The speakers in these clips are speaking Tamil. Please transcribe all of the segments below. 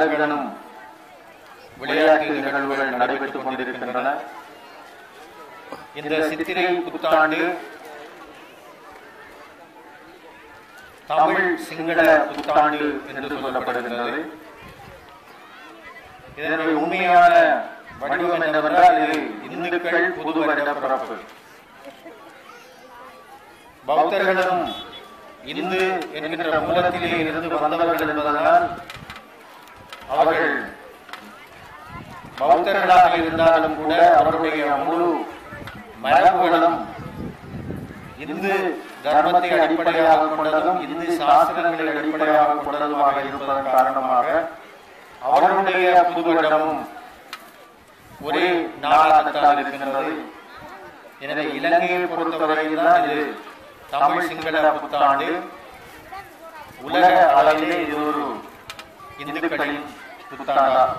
நாடகங்களும் விளையாட்டு நிகழ்வுகள் நடைபெற்றுக் கொண்டிருக்கின்றன இந்த சித்திரை புத்தாண்டு தமிழ் சிங்கள புத்தாண்டு என்று சொல்லப்படுகின்றது இதனுடைய உண்மையான வடிவம் என்னவென்றால் இது இந்துக்கள் புது வருட பிறப்பு பௌத்தர்களும் இந்து என்கின்ற மூலத்திலே இருந்து வந்தவர்கள் என்பதனால் அவர்கள் பௌத்தர்களாக இருந்தாலும் கூட அவருடைய முழு மரபுகளும் இந்து தர்மத்தை அடிப்படையாக கொண்டதும் இந்து சாஸ்திரங்களை அடிப்படையாக கொண்டதுமாக இருப்பதன் காரணமாக அவர்களுடைய புது வருடமும் ஒரே நாளாகத்தான் இருக்கின்றது எனவே இலங்கையை பொறுத்தவரையில் தான் இது தமிழ் சிங்கள புத்தாண்டு உலக அளவிலே இது ஒரு இந்துக்களின் புத்தாண்டாகும்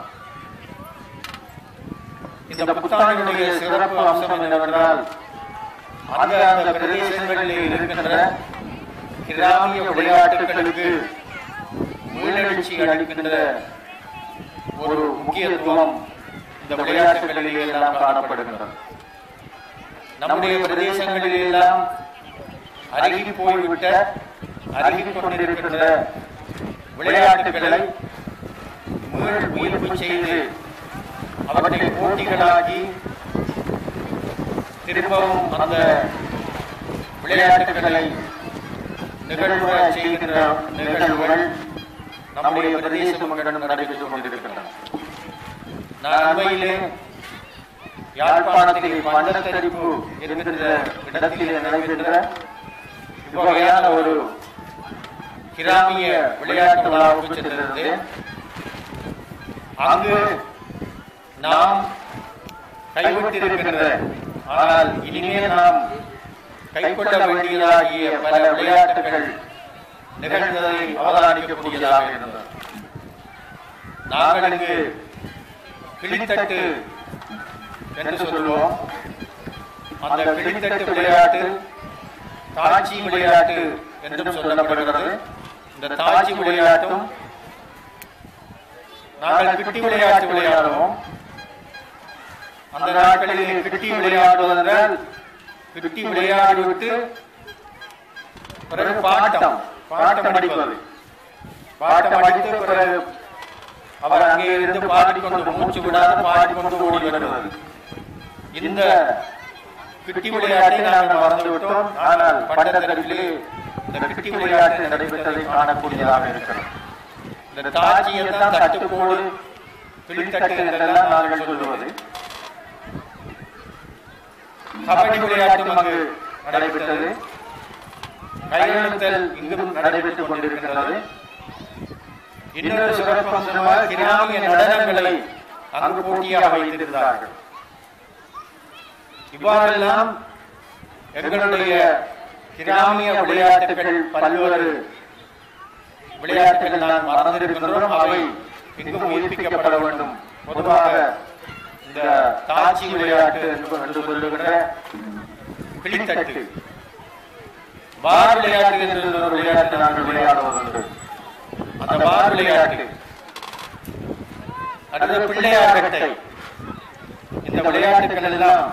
இந்த புத்தாண்டினுடைய சிறப்பு அம்சம் என்னவென்றால் அந்த அந்த பிரதேசங்களில் இருக்கின்ற கிராமிய விளையாட்டுகளுக்கு மீளெழுச்சி அளிக்கின்ற ஒரு முக்கியத்துவம் இந்த விளையாட்டுகளிலே எல்லாம் காணப்படுகின்றது நம்முடைய பிரதேசங்களில் எல்லாம் அருகி போய்விட்ட அருகி கொண்டிருக்கின்ற விளையாட்டுகளை மீள் உயிர்ப்பு செய்து அவற்றை போட்டிகளாக்கி திரும்பவும் அந்த விளையாட்டுகளை நிகழ்வுற செய்கின்ற நிகழ்வுகள் நம்முடைய பிரதேச மக்களிடம் நடைபெற்றுக் கொண்டிருக்கின்றன நான் அண்மையிலே யாழ்ப்பாணத்திலே பண்டத்தரிப்பு என்கின்ற இடத்திலே நடைபெற்ற இவ்வகையான ஒரு கிராமிய விளையாட்டு விழாவுக்கு சென்றிருந்தேன் அங்கு நாம் கைவிட்டிருக்கின்ற ஆனால் இனிமேல் நாம் கைக்கொள்ள வேண்டியதாகிய பல விளையாட்டுகள் நிகழ்ந்ததை அவதானிக்கக்கூடியதாக இருந்தது நாங்கள் இங்கு கிளித்தட்டு என்று சொல்லுவோம் அந்த கிளித்தட்டு விளையாட்டு தாச்சி விளையாட்டு என்றும் சொல்லப்படுகிறது இந்த தாச்சி விளையாட்டும் நாங்கள் கிட்டி விளையாட்டு விளையாடுவோம் அந்த நாட்களில் கிட்டி விளையாடுவதென்றால் கிட்டி விளையாடிவிட்டு பிறகு பாட்டம் பாட்டம் அடிப்பது பாட்டம் அடித்து பிறகு அவர் அங்கே இருந்து பாடிக்கொண்டு மூச்சு விடாது பாடிக்கொண்டு ஓடி வருவது இந்த கிட்டி விளையாட்டை நாங்கள் மறந்து விட்டோம் ஆனால் பண்டத்தரப்பிலே இந்த கிட்டி விளையாட்டு நடைபெற்றதை காணக்கூடியதாக இருக்கிறது இந்த தாஜியை தான் தட்டுக்கோடு பிடித்தட்டு என்றெல்லாம் நாங்கள் சொல்லுவது கபடி விளையாட்டும் அங்கு நடைபெற்றது கையெழுத்தல் இங்கும் நடைபெற்றுக் கொண்டிருக்கின்றது இன்னொரு சிறப்பம்சமாக கிராமிய நடனங்களை அங்கு போட்டியாக வைத்திருந்தார்கள் இவ்வாறெல்லாம் எங்களுடைய கிராமிய விளையாட்டுகள் பல்வேறு விளையாட்டுகள் நாம் மறந்திருக்கின்றோம் அவை எங்கும் உயிர்ப்பிக்கப்பட வேண்டும் பொதுவாக இந்த தாச்சி விளையாட்டு என்று என்று சொல்லுகின்ற கிளித்தட்டு பார் விளையாட்டு என்று ஒரு விளையாட்டு நாங்கள் விளையாடுவதுண்டு அந்த பார் விளையாட்டு அடுத்த பிள்ளையார்கட்டை இந்த விளையாட்டுகள் எல்லாம்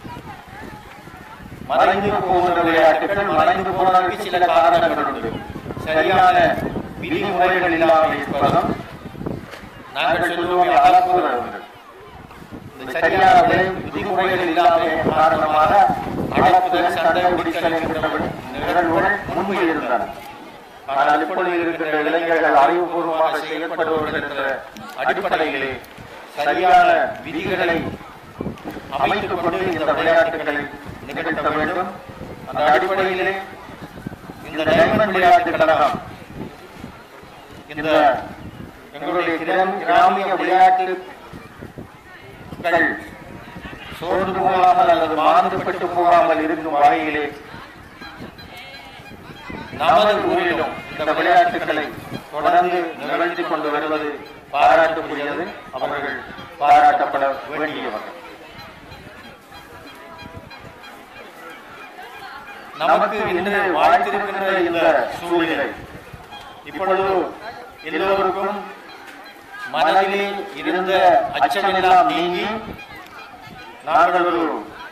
மறைந்து போகிற விளையாட்டுகள் மறைந்து போவதற்கு சில காரணங்கள் உண்டு சரியான விதிமுறைகள் இல்லாமல் இருப்பதும் நாங்கள் சொல்லுவோம் அளப்புகள் இந்த சரியான விலை விதிமுறைகள் இல்லாமல் காரணமாக அளப்புதல் சண்டை பிடித்தல் என்கிற நிகழ்வுகள் முன்பு இருந்தன ஆனால் இப்பொழுது இருக்கின்ற இளைஞர்கள் அறிவுபூர்வமாக செயல்படுவார்கள் என்ற அடிப்படையிலே சரியான விதிகளை அமைத்துக் கொண்டு இந்த விளையாட்டுகளை நிகழ்த்த வேண்டும் அந்த அடிப்படையிலே இந்த டைமண்ட் விளையாட்டு கழகம் இந்த எங்களுடைய கிராம- கிராமிய விளையாட்டுகள் சோர்ந்து போகாமல் அல்லது மாறுபட்டு போகாமல் இருக்கும் வகையிலே நமது ஊரிலும் இந்த விளையாட்டுகளை தொடர்ந்து நிகழ்த்தி கொண்டு வருவது பாராட்டுக்குரியது அவர்கள் பாராட்டப்பட வேண்டியவர்கள் நமக்கு இன்று வாழ்த்திருக்கின்ற இந்த சூழ்நிலை இப்பொழுது எல்லோருக்கும் மனதிலே இருந்த அச்சமெல்லாம் நீங்கி நாங்கள் ஒரு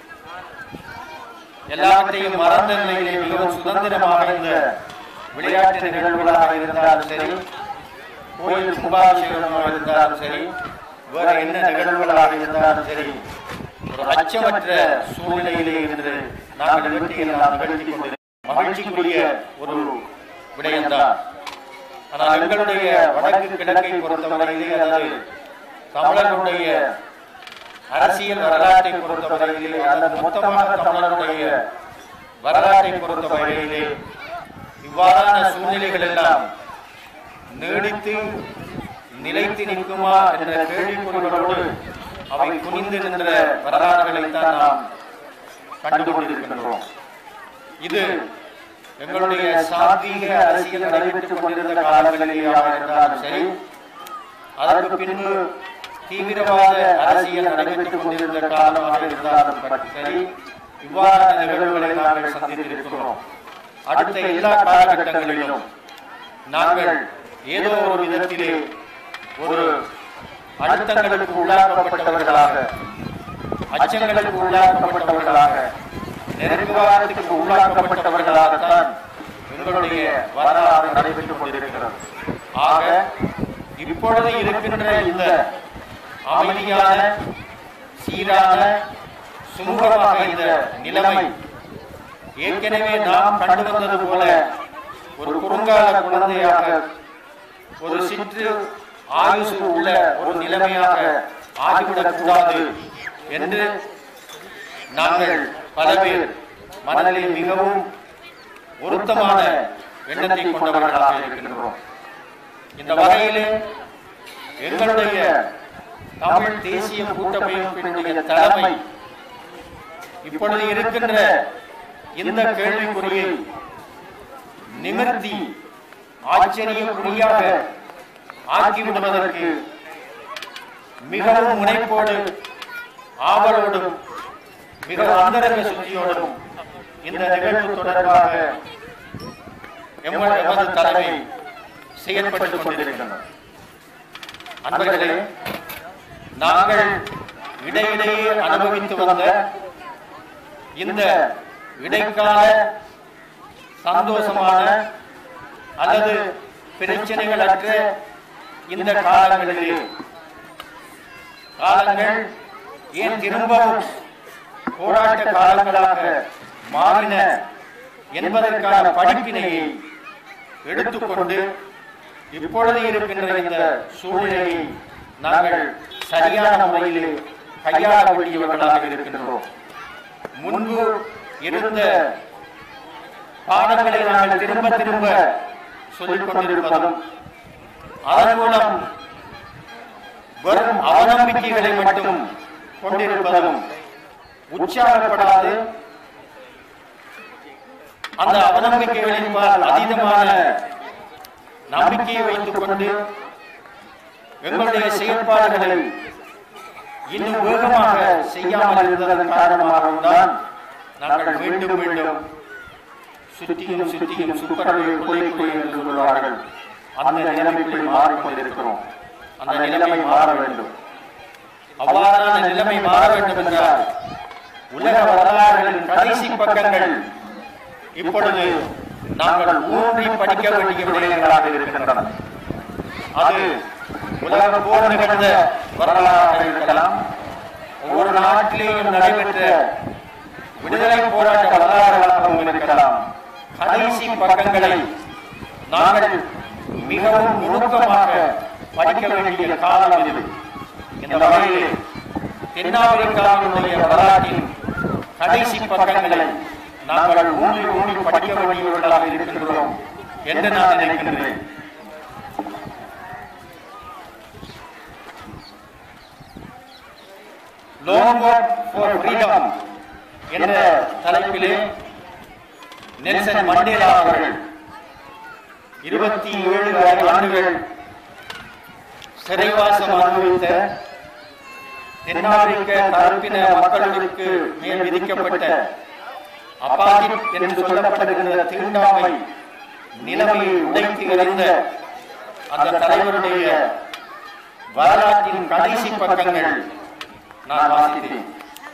எல்லாவற்றையும் மறந்த நிலையிலே மிகவும் சுதந்திரமாக இந்த விளையாட்டு நிகழ்வுகளாக இருந்தாலும் சரி கோயில் கும்பாபிஷேகமாக இருந்தாலும் சரி வேற என்ன நிகழ்வுகளாக இருந்தாலும் சரி ஒரு அச்சமற்ற சூழ்நிலையிலே இருந்து நாங்கள் வெற்றியெல்லாம் நிகழ்த்தி கொண்டிருக்கிறோம் மகிழ்ச்சிக்குரிய ஒரு விடயம்தான் ஆனால் எங்களுடைய வடக்கு கிழக்கை பொறுத்தவரையிலே அதாவது தமிழர்களுடைய அரசியல் வரலாற்றை பொறுத்தவரையிலே அல்லது மொத்தமாக தமிழருடைய வரலாற்றை பொறுத்தவரையிலே இவ்வாறான சூழ்நிலைகள் எல்லாம் நீடித்து நிலைத்து நிற்குமா என்ற கேள்விக்குறிகளோடு அவை குனிந்து நின்ற வரலாறுகளை தான் நாம் கண்டு கொண்டிருக்கின்றோம் இது எங்களுடைய சாத்வீக அரசியல் நடைபெற்றுக் கொண்டிருந்த காலங்களிலேயாக இருந்தாலும் சரி அதற்கு பின்பு தீவிரவாத அரசியல் நடைபெற்றுக் கொண்டிருந்த காலமாக இருந்தாலும் சரி இவ்வாறான நிகழ்வுகளை நாங்கள் சந்தித்திருக்கிறோம் அடுத்த எல்லா காலகட்டங்களிலும் நாங்கள் ஏதோ ஒரு விதத்திலே ஒரு அழுத்தங்களுக்கு உள்ளாக்கப்பட்டவர்களாக அச்சங்களுக்கு உள்ளாக்கப்பட்டவர்களாக நெருங்குவாரத்துக்கு உள்ளாக்கப்பட்டவர்களாகத்தான் எங்களுடைய வரலாறு நடைபெற்றுக் கொண்டிருக்கிறது ஆக இப்பொழுது இருக்கின்ற இந்த அமைதியான சீரான சுமூகமாக இந்த நிலைமை ஏற்கனவே நாம் கண்டு வந்தது போல ஒரு குறுங்கால குழந்தையாக ஒரு சிற்று ஆயுசு உள்ள ஒரு நிலைமையாக ஆகிவிடக் கூடாது என்று நாங்கள் பல பேர் மனதில் மிகவும் பொருத்தமான எண்ணத்தை கொண்டவர்களாக இருக்கின்றோம் இந்த வகையிலே எங்களுடைய தமிழ் தேசிய கூட்டமைப்பினுடைய தலைமை இப்பொழுது இருக்கின்ற இந்த கேள்விக்குறியை நிமிர்த்தி ஆச்சரியக்குறியாக ஆக்கிவிடுவதற்கு மிகவும் முனைப்போடு ஆவலோடும் மிக அந்தரங்க சுத்தியோடும் இந்த நிகழ்வு தொடர்பாக எம்ம- எமது தலைமை செயல்பட்டுக் கொண்டிருக்கின்றன அன்பர்களே நாங்கள் இடையிடையே அனுபவித்து வந்த இந்த இடைக்கால சந்தோஷமான அல்லது பிரச்சனைகளற்ற இந்த காலங்களிலே காலங்கள் ஏன் திரும்பவும் போராட்ட காலங்களாக மாறின என்பதற்கான படிப்பினையை எடுத்துக்கொண்டு இப்பொழுது இருக்கின்ற இந்த சூழ்நிலையை நாங்கள் சரியான முறையிலே கையாள வேண்டியவர்களாக இருக்கின்றோம் முன்பு இருந்த பாடங்களை நாங்கள் திரும்ப திரும்ப சொல்லிக் கொண்டிருப்பதும் அதன் மூலம் வெறும் அவநம்பிக்கைகளை மட்டும் கொண்டிருப்பதும் உற்சாகப்படாது அந்த அவநம்பிக்கைகளின் பால் அதீதமான நம்பிக்கையை வைத்துக் கொண்டு எங்களுடைய செயல்பாடுகளை இன்னும் வேகமாக செய்யாமல் இருந்ததன் காரணமாகவும் தான் நாங்கள் மீண்டும் மீண்டும் சுற்றியும் சுற்றியும் சுப்பரவை கொள்ளை கொள்ளை என்று சொல்வார்கள் அந்த நிலைமைக்கு மாறிக்கொண்டிருக்கிறோம் அந்த நிலைமை மாற வேண்டும் அவ்வாறான நிலைமை மாற வேண்டும் என்றால் உலக வரலாறுகளின் கடைசி பக்கங்கள் இப்பொழுது நாங்கள் ஊன்றி படிக்க வேண்டிய விடயங்களாக இருக்கின்றன அது உலக போர் நிகழ்ந்த வரலாறாக இருக்கலாம் ஒவ்வொரு நாட்டிலேயும் நடைபெற்ற விடுதலை போராட்ட வரலாறுகளாகவும் இருக்கலாம் கடைசி பக்கங்களை நாங்கள் மிகவும் நுணுக்கமாக படிக்க வேண்டிய காலம் இது இந்த வகையில் தென்னாப்பிரிக்காவினுடைய வரலாற்றின் கடைசி பக்கங்களை நாங்கள் ஊன்றி ஊன்றி படிக்க வேண்டியவர்களாக இருக்கின்றோம் என்று நான் நினைக்கின்றேன் லாங் வாக் ஃபார் ஃப்ரீடம் என்ற தலைப்பிலே நெல்சன் மண்டேலா அவர்கள் இருபத்தி ஏழு ஆண்டுகள் சிறைவாசம் அனுபவித்த தென்னாப்பிரிக்க கருப்பின மக்களுக்கு மேல் விதிக்கப்பட்ட அபாதிட் என்று சொல்லப்படுகின்ற தீண்டாமை நிலைமையை உடைத்து எறிந்த அந்த தலைவருடைய வரலாற்றின் கடைசி பக்கங்கள் நான் வாசித்தேன்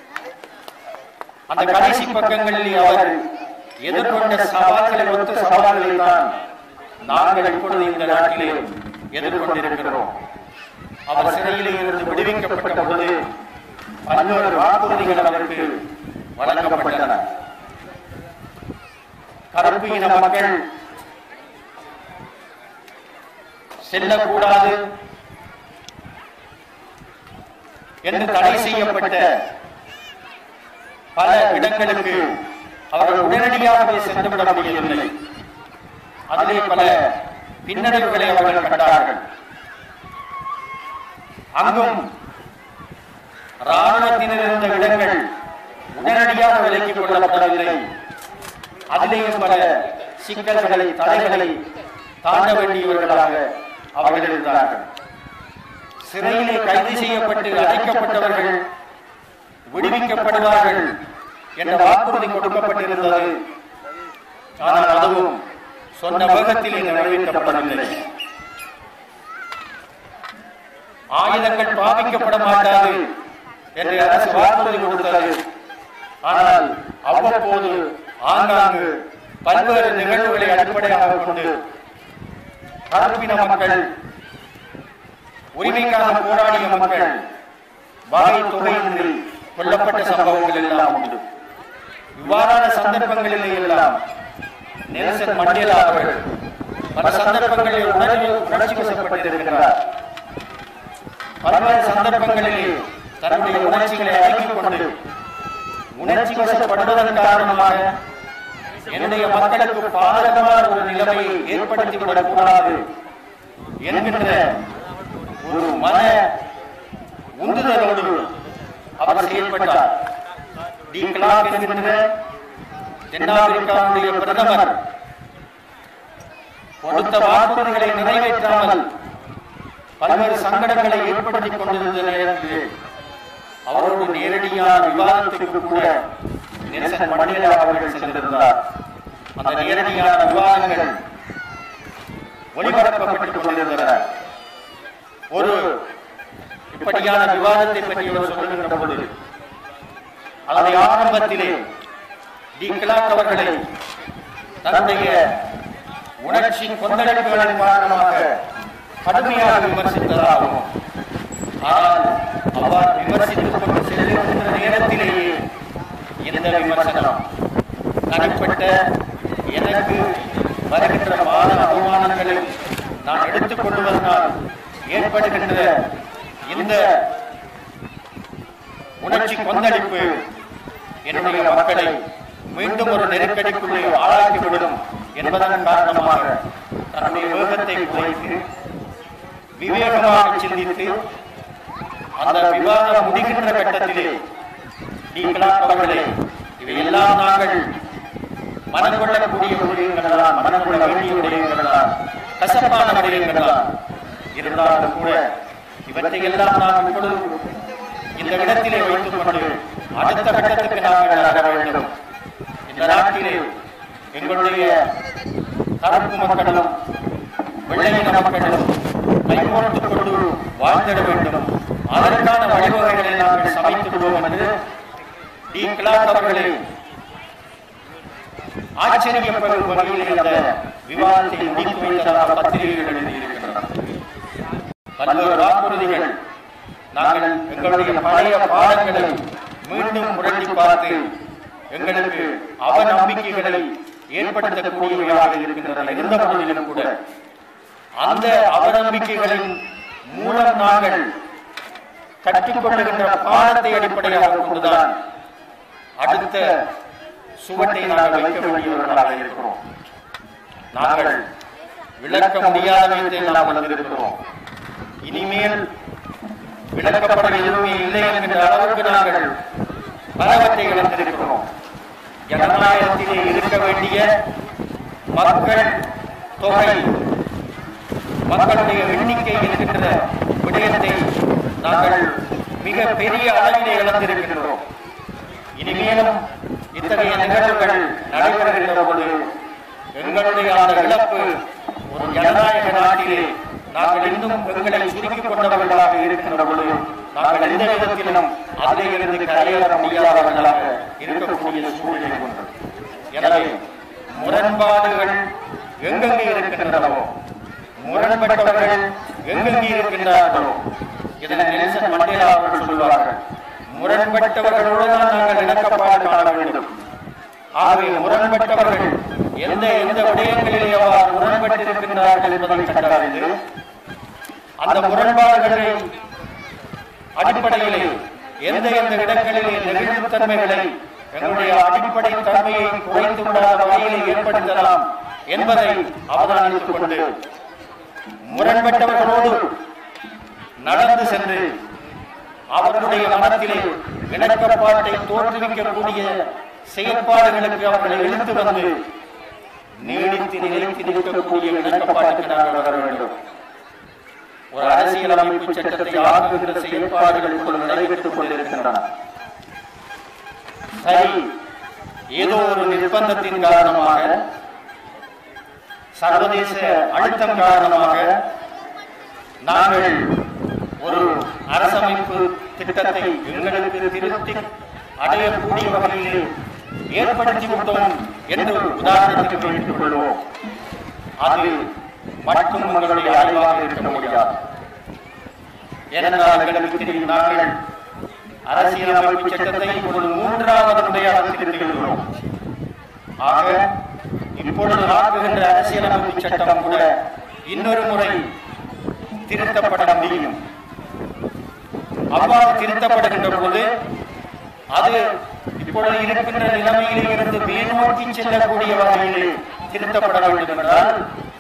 அந்த கடைசி பக்கங்களில் அவர் எதிர்கொண்ட சவால்களை ஒத்த சவால்களை தான் நாங்கள் இப்பொழுது இந்த நாட்டிலே எதிர்கொண்டிருக்கிறோம் அவர் சிறையிலே இருந்து விடுவிக்கப்பட்ட பொழுது பல்வேறு வாக்குறுதிகள் அவருக்கு வழங்கப்பட்டன கருப்பு இன மக்கள் செல்லக்கூடாது என்று தடை செய்யப்பட்ட பல இடங்களுக்கு அவர்கள் உடனடியாகவே சென்றுவிட முடியவில்லை அதிலே பல பின்னடைவுகளை அவர்கள் கண்டார்கள் அங்கும் ராணுவத்தினர் இருந்த இடங்கள் உடனடியாக விலக்கிக் கொள்ளப்படவில்லை அதிலேயும் பல சிக்கல்களை தடைகளை தாண்ட வேண்டியவர்களாக அவர்கள் இருந்தார்கள் சிறையிலே கைது செய்யப்பட்டு அடைக்கப்பட்டவர்கள் விடுவிக்கப்படுவார்கள் என்ற வாக்குறுதி கொடுக்கப்பட்டிருந்தது ஆனால் அதுவும் சொன்ன வேகத்திலே நிறைவேற்றப்படவில்லை ஆயுதங்கள் பாவிக்கப்பட மாட்டாது என்று அரசு வாக்குறுதி கொடுத்தது ஆனால் அவ்வப்போது ஆங்காங்கு பல்வேறு நிகழ்வுகளை அடிப்படையாக கொண்டு கருப்பின மக்கள் உரிமைக்காக போராடிய மக்கள் வகை தொகையின்றி கொல்லப்பட்ட சம்பவங்கள் எல்லாம் உண்டு இவ்வாறான சந்தர்ப்பங்களிலே எல்லாம் நெல்சன் மண்டேலா அவர்கள் பல சந்தர்ப்பங்களில் உணர்வு உணர்ச்சி வசப்பட்டிருக்கிறார் பல்வேறு சந்தர்ப்பங்களிலே தன்னுடைய உணர்ச்சிகளை அடக்கிக் கொண்டு உணர்ச்சி வசப்படுவதன் காரணமாக என்னுடைய மக்களுக்கு பாதகமான ஒரு நிலைமையை ஏற்படுத்திவிடக் கூடாது என்கின்ற ஒரு மன உந்துதலோடு அவர் செயல்பட்டார் டி கிளாக் என்கின்ற தென்னாப்பிரிக்காவுடைய பிரதமர் கொடுத்த வாக்குறுதிகளை நிறைவேற்றாமல் பல்வேறு சங்கடங்களை ஏற்படுத்திக் கொண்டிருந்த நேரத்தில் அவரோடு நேரடியான விவாதத்துக்கு கூட நெல்சன் மண்டேலா அவர்கள் சென்றிருந்தார் அந்த நேரடியான விவாதங்கள் ஒளிபரப்பப்பட்டுக் கொண்டிருந்தன ஒரு இப்படியான விவாதத்தை பற்றி அவர் சொல்லுகின்ற பொழுது அதனை ஆரம்பத்திலே டி கிளாக் அவர்களை தன்னுடைய உணர்ச்சி கொந்தளிப்புகளின் காரணமாக கடுமையாக விமர்சித்ததாகவும் ஆனால் அவர் விமர்சித்துக் கொண்டு செல்லுகின்ற நேரத்திலேயே இந்த விமர்சனம் தனிப்பட்ட எனக்கு வருகின்ற மான அவமானங்களை நான் எடுத்துக் கொள்வதனால் ஏற்படுகின்ற இந்த உணர்ச்சி கொந்தளிப்பு என்னுடைய மக்களை மீண்டும் ஒரு நெருக்கடிக்குள்ளே ஆளாக்கிவிடும் என்பதன் காரணமாக தன்னுடைய வேகத்தை குறைத்து விவேகமாக சிந்தித்து அந்த விவாதம் முடிகின்ற கட்டத்திலே நீங்களா அவர்களே இவையெல்லாம் நாங்கள் மனம் கொள்ளக்கூடிய விடயங்களா மனம் கொள்ள வேண்டிய விடயங்களா கசப்பான விடயங்களா இருந்தாலும் கூட இவற்றை எல்லாம் நாம் இப்பொழுது இந்த இடத்திலே வைத்துக் கொண்டு அடுத்த கட்டத்துக்கு நாங்கள் நகர வேண்டும் இந்த நாட்டிலே எங்களுடைய கருப்பு மக்களும் வெள்ளையின மக்களும் கைகோர்த்துக் கொண்டு வாழ்ந்திட வேண்டும் அதற்கான வழிவகைகளை நாங்கள் சமைத்துக் கொள்வோம் என்று டி கிளாக் அவர்களே ஆச்சரியப்படும் வகையில் அந்த விவாதத்தை முடித்து வைத்ததாக பத்திரிகைகள் எழுதியிருக்கின்றன பல்வேறு வாக்குறுதிகள் நாங்கள் எங்களுடைய பழைய பாடங்களை மீண்டும் புரட்டி பார்த்து எங்களுக்கு அவநம்பிக்கைகளை ஏற்படுத்தக்கூடியவையாக இருக்கின்றன இருந்த போதிலும் கூட அந்த அவநம்பிக்கைகளின் மூலம் நாங்கள் கற்றுக்கொள்ளுகின்ற பாடத்தை அடிப்படையாக கொண்டுதான் அடுத்த சுவட்டை நாங்கள் வைக்க வேண்டியவர்களாக இருக்கிறோம் நாங்கள் விளக்க முடியாதவற்றை நாம் வளர்ந்திருக்கிறோம் இனிமேல் விளக்கப்பட எதுவுமே இல்லை என்கின்ற அளவுக்கு நாங்கள் பலவற்றை இழந்திருக்கிறோம் ஜனநாயகத்திலே இருக்க வேண்டிய மக்கள் தொகை மக்களுடைய எண்ணிக்கை என்கின்ற விடயத்தை நாங்கள் மிக பெரிய அளவிலே இழந்திருக்கின்றோம் இனிமேலும் இத்தகைய நிகழ்வுகள் நடைபெறுகின்ற பொழுது எங்களுடைய அந்த இழப்பு ஒரு ஜனநாயக நாட்டிலே நாங்கள் இன்னும் எங்களை சுருக்கிக் கொண்டவர்களாக இருக்கின்ற பொழுது நாங்கள் எந்த விதத்திலும் அதிலே இருந்து கரையேற முடியாதவர்களாக இருக்கக்கூடிய சூழ்நிலை உண்டு எனவே முரண்பாடுகள் எங்கெங்கே இருக்கின்றனவோ முரண்பட்டவர்கள் எங்கெங்கே இருக்கின்றார்களோ இதனை நெல்சன் மண்டேலா அவர்கள் சொல்வார்கள் முரண்பட்டவர்களோடு தான் நாங்கள் இணக்கப்பாடு காண வேண்டும் ஆகவே முரண்பட்டவர்கள் எந்த எந்த விடயங்களிலே அவ்வாறு முரண்பட்டிருக்கின்றார்கள் என்பதை கண்டறிந்து அந்த முரண்பாடுகளை அடிப்படையிலே எந்த எந்த இடங்களிலே நெகிழ்வுத்தன்மைகளை எங்களுடைய அடிப்படை தன்மையை குறைத்து விடாத வகையிலே ஏற்படுத்தலாம் என்பதை அவதானித்துக் கொண்டு முரண்பட்டவர்களோடு நடந்து சென்று அவர்களுடைய மனத்திலே இணக்கப்பாட்டை தோற்றுவிக்கக்கூடிய செயற்பாடுகளுக்கு அவர்களை இழுத்து வந்து நீடித்து நிலைத்து நிற்கக்கூடிய இணக்கப்பாட்டுக்கு நாங்கள் வர வேண்டும் ஒரு அரசியலமைப்பு சட்டத்தை ஆக்குகின்ற செயல்பாடுகள் இப்பொழுது நடைபெற்றுக் கொண்டிருக்கின்றன சரி ஏதோ ஒரு நிர்பந்தத்தின் காரணமாக சர்வதேச அழுத்தம் காரணமாக நாங்கள் ஒரு அரசமைப்பு திட்டத்தை எங்களுக்கு திருத்தி அடையக்கூடிய வகையில் ஏற்படுத்தி விட்டோம் என்று உதாரணத்திற்கு வைத்துக் கொள்வோம் அது மட்டும் உங்களுடைய அறிவாக இருக்க முடியாது ஏனென்றால் எங்களுக்கு தெரியும் நாங்கள் அரசியலமைப்பு சட்டத்தை இப்பொழுது மூன்றாவது முறையாக திருத்துகிறோம் ஆக இப்பொழுது ஆக்குகின்ற அரசியலமைப்பு சட்டம் கூட இன்னொரு முறை திருத்தப்பட முடியும் அவ்வாறு திருத்தப்படுகின்ற பொழுது அது இப்பொழுது இருக்கின்ற நிலைமையிலே இருந்து மேல்நோக்கி செல்லக்கூடிய வகையிலே திருத்தப்பட வேண்டும் என்றால்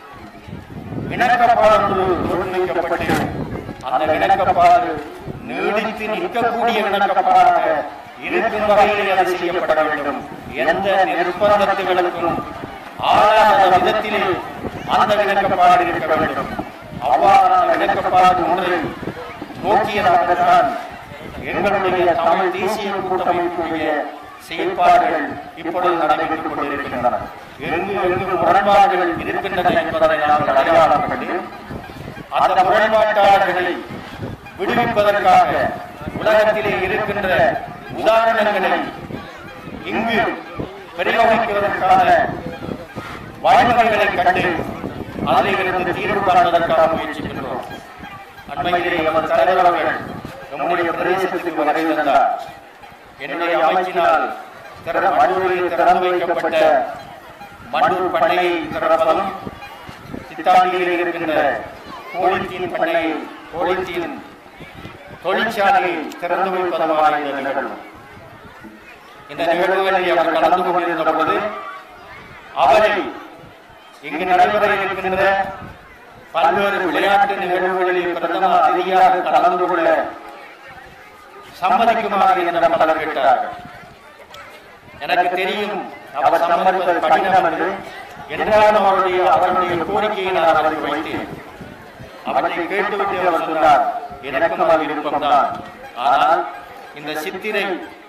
இணக்கப்பாடு தோற்றுவிக்கப்பட்டு அந்த இணக்கப்பாடு நீடித்து நிற்கக்கூடிய இணக்கப்பாடாக இருக்கும் வகையிலே அது செய்யப்பட வேண்டும் எந்த நிர்பந்தத்துகளுக்கும் ஆளாத விதத்திலே அந்த இணக்கப்பாடு இருக்க வேண்டும் அவ்வாறான இணக்கப்பாடு ஒன்றை நோக்கியதாகத்தான் எங்களுடைய தமிழ் தேசிய கூட்டமைப்புடைய செயல்பாடுகள் இப்பொழுது நடைபெற்றுக் கொண்டிருக்கின்றன எங்கு எங்கு முரண்பாடுகள் இருக்கின்றன என்பதை நாங்கள் அடையாளம் கண்டு அந்த முரண்பாட்டாளர்களை விடுவிப்பதற்காக உலகத்திலே இருக்கின்ற உதாரணங்களை இங்கு பிரயோகிப்பதற்கான வழிமுறைகளை கண்டு அதில் இருந்து தீர்வு காண்பதற்காக முயற்சிக்கின்றோம் அண்மையிலே எமது தலைவர் அவர்கள் நம்முடைய பிரதேசத்துக்கு வருகை தந்தார் என்னுடைய அமைச்சினால் திற- மண்டூரில் திறந்து வைக்கப்பட்ட மண்டூர் பண்ணையை திறப்பதும் சித்தாண்டியில் இருக்கின்ற கோழித்தீன் பண்ணையை கோழித்தீன் தொழிற்சாலையை திறந்து வைப்பதுமான இந்த நிகழ்வு இந்த நிகழ்வுகளில் அவர் கலந்து கொண்டிருந்த பொழுது அவரை இங்கு நடைபெற இருக்கின்ற பல்வேறு விளையாட்டு நிகழ்வுகளில் பிரதம அதிதியாக கலந்து கொள்ள சம்மதிக்குமாறு என்னிடம் பலர் கேட்டார்கள் எனக்கு தெரியும் அவர் சம்மதிப்பது கடினம் என்று என்றாலும் அவருடைய அவருடைய கோரிக்கையை நான் அவருக்கு வைத்தேன் அவற்றை கேட்டுவிட்டு அவர் சொன்னார் எனக்கும் அது விருப்பம்தான் ஆனால் இந்த சித்திரை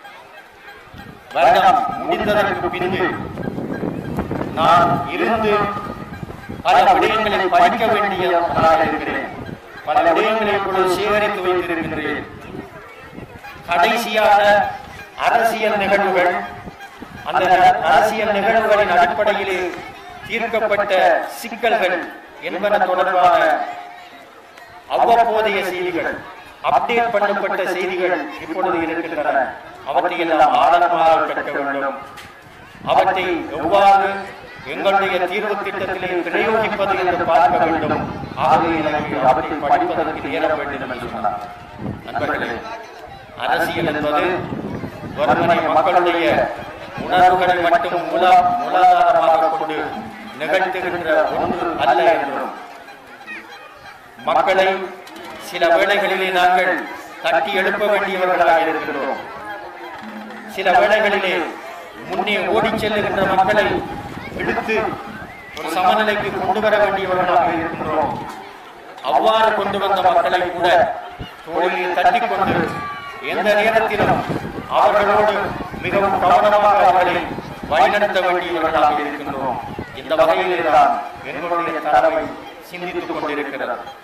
வருடம் முடிந்ததற்கு பின்பு நான் இருந்து பல விடயங்களை படிக்க வேண்டியவர்களாக இருக்கிறேன் பல விடயங்களை இப்பொழுது சேகரித்து வைத்திருக்கின்றேன் கடைசியான அரசியல் நிகழ்வுகள் அந்த ந- அரசியல் நிகழ்வுகளின் அடிப்படையிலே தீர்க்கப்பட்ட சிக்கல்கள் என்பன தொடர்பான அவ்வப்போதைய செய்திகள் அப்டேட் பண்ணப்பட்ட செய்திகள் இப்பொழுது இருக்கின்றன அவற்றையெல்லாம் ஆழமாக கற்க வேண்டும் அவற்றை எவ்வாறு எங்களுடைய தீர்வு திட்டத்திலே பிரயோகிப்பது என்று பார்க்க வேண்டும் ஆகவே எனக்கு அவற்றை படிப்பதற்கு நேரம் வேண்டும் என்று சொன்னார் நண்பர்களே அரசியல் என்பது வெறுமனை மக்களுடைய உணர்வுகளை மட்டும் மூல மூலாதாரமாக கொண்டு நிகழ்த்துகின்ற ஒன்று அல்ல என்றும் மக்களை சில வேளைகளிலே நாங்கள் தட்டி எழுப்ப வேண்டியவர்களாக இருக்கிறோம் சில வேளைகளிலே முன்னே ஓடிச் செல்லுகின்ற மக்களை எடுத்து ஒரு சமநிலைக்கு கொண்டு வர வேண்டியவர்களாக இருக்கின்றோம் அவ்வாறு கொண்டு வந்த மக்களை கூட தோளில் தட்டிக் கொண்டு எந்த நேரத்திலும் அவர்களோடு மிகவும் கவனமாக அவர்களை வழிநடத்த வேண்டியவர்களாக இருக்கின்றோம் இந்த வகையிலே தான் எங்களுடைய தலைமை சிந்தித்துக் கொண்டிருக்கிறது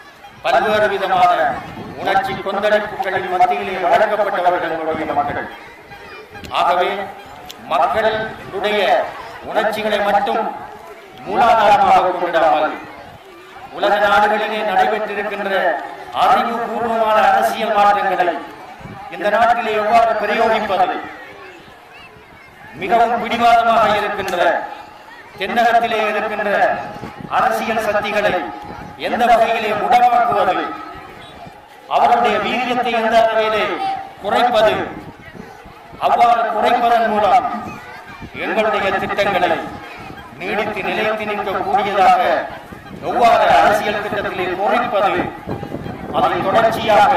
பல்வேறு விதமான உணர்ச்சி கொந்தளிப்புகளின் மத்தியிலே வளர்க்கப்பட்டவர்கள் எங்களுடைய மக்கள் ஆகவே மக்களுடைய உணர்ச்சிகளை மட்டும் மூலாதாரமாக கொண்டிடாமல் உலக நாடுகளிலே நடைபெற்றிருக்கின்ற அறிவுபூர்வமான அரசியல் மாற்றங்களை இந்த நாட்டிலே எவ்வாறு பிரயோகிப்பது மிகவும் பிடிவாதமாக இருக்கின்ற தென்னகத்திலே இருக்கின்ற அரசியல் சக்திகளை எந்த வகையிலே முடமாக்குவது அவருடைய வீரியத்தை எந்த அளவிலே குறைப்பது அவ்வாறு குறைப்பதன் மூலம் எங்களுடைய திட்டங்களை நீடித்து நிலைத்து நிற்கக்கூடியதாக எவ்வாறு அரசியல் திட்டத்திலே குறைப்பது அதை தொடர்ச்சியாக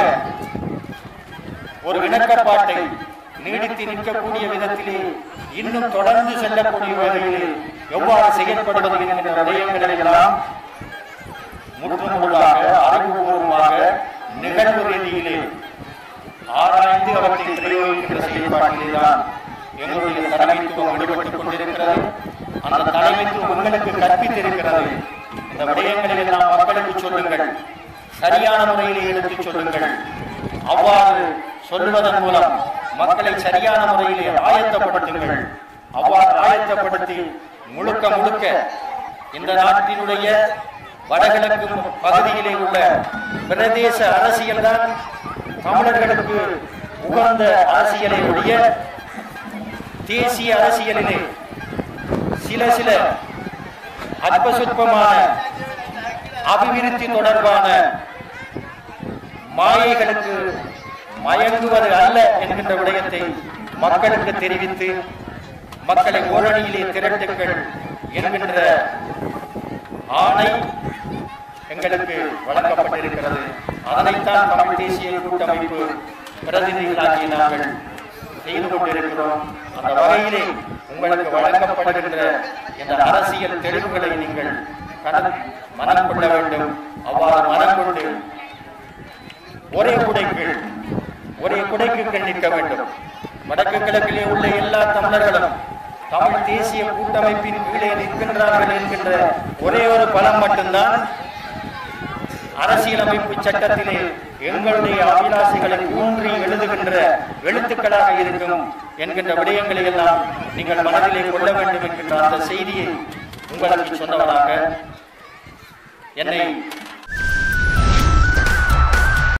ஒரு இணக்கப்பாட்டை நீடித்து நிற்கக்கூடிய விதத்திலே இன்னும் தொடர்ந்து செல்லக்கூடிய வகையிலே எவ்வாறு செயல்படுவது என்கின்ற விடயங்களை எல்லாம் முற்றுமுழுதாக அறிவுபூர்வமாக நிகழ்வு ரீதியிலே ஆராய்ந்து அவற்றை பிரயோகிக்கின்ற செயல்பாட்டிலேதான் எங்களுடைய தலைமைத்துவம் ஈடுபட்டுக் கொண்டிருக்கிறது அந்த தலைமைத்துவம் உங்களுக்கு கற்பித்திருக்கிறது இந்த விடயங்களை எல்லாம் மக்களுக்கு சொல்லுங்கள் சரியான முறையிலே எடுத்துச் சொல்லுங்கள் அவ்வாறு சொல்வதன் மூலம் மக்களை சரியான முறையிலே ஆயத்தப்படுத்துங்கள் அவ்வாறு ஆயத்தப்படுத்தி முழுக்க முழுக்க இந்த நாட்டினுடைய வடகிழக்கு பகுதியிலே உள்ள பிரதேச அரசியல் தான் தமிழர்களுக்கு உகந்த அரசியலை ஒழிய தேசிய அரசியலிலே சில சில அற்பசுற்பமான அபிவிருத்தி தொடர்பான மாயைகளுக்கு மயங்குவது அல்ல என்கின்ற விடயத்தை மக்களுக்கு தெரிவித்து மக்களை ஓரணியிலே திரட்டுங்கள் என்கின்ற ஆணை எங்களுக்கு வழங்கப்பட்டிருக்கிறது அதனைத்தான் தமிழ் தேசிய கூட்டமைப்பு பிரதிநிதிகளாகி நாங்கள் செய்து கொண்டிருக்கிறோம் அந்த வகையிலே உங்களுக்கு வழங்கப்படுகின்ற இந்த அரசியல் தெளிவுகளை நீங்கள் கடன் மனம் கொள்ள வேண்டும் அவ்வாறு மனம் கொண்டு ஒரே குடைக்கு ஒரே குடைக்கு கீழ் நிற்க வேண்டும் வடக்கு கிழக்கிலே உள்ள எல்லா தமிழர்களும் தமிழ் தேசிய கூட்டமைப்பின் கீழே நிற்கின்றார்கள் என்கின்ற ஒரே ஒரு பலம் மட்டும்தான் அரசியலமைப்பு சட்டத்திலே எங்களுடைய அபிலாசைகளை ஊன்றி எழுதுகின்ற எழுத்துக்களாக இருக்கும் என்கின்ற விடயங்களை எல்லாம் நீங்கள் மனதிலே கொள்ள வேண்டும் என்கின்ற அந்த செய்தியை உங்களுக்கு சொன்னவராக என்னை